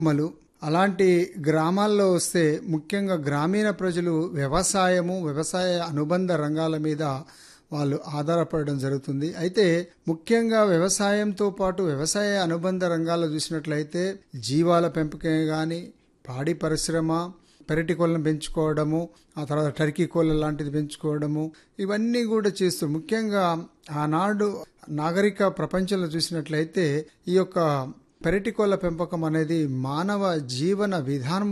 మలు అలాంటి గ్రామాల్లో వస్తే ముఖ్యంగా గ్రామీణ ప్రజలు వ్యవసాయము వ్యవసాయ అనుబంధ రంగాల మీద వాళ్ళు ఆధారపడడం జరుగుతుంది అయితే ముఖ్యంగా వ్యవసాయంతో పాటు వ్యవసాయ అనుబంధ రంగాల్లో చూసినట్లయితే జీవాల పెంపకం కానీ పాడి పరిశ్రమ పెరటి కోళ్ళను పెంచుకోవడము ఆ తర్వాత టర్కీ కోళ్ళ లాంటిది పెంచుకోవడము ఇవన్నీ కూడా చేస్తూ ముఖ్యంగా ఆనాడు నాగరిక ప్రపంచంలో చూసినట్లయితే ఈ యొక్క పెరటి కోళ్ళ పెంపకం అనేది మానవ జీవన విధానం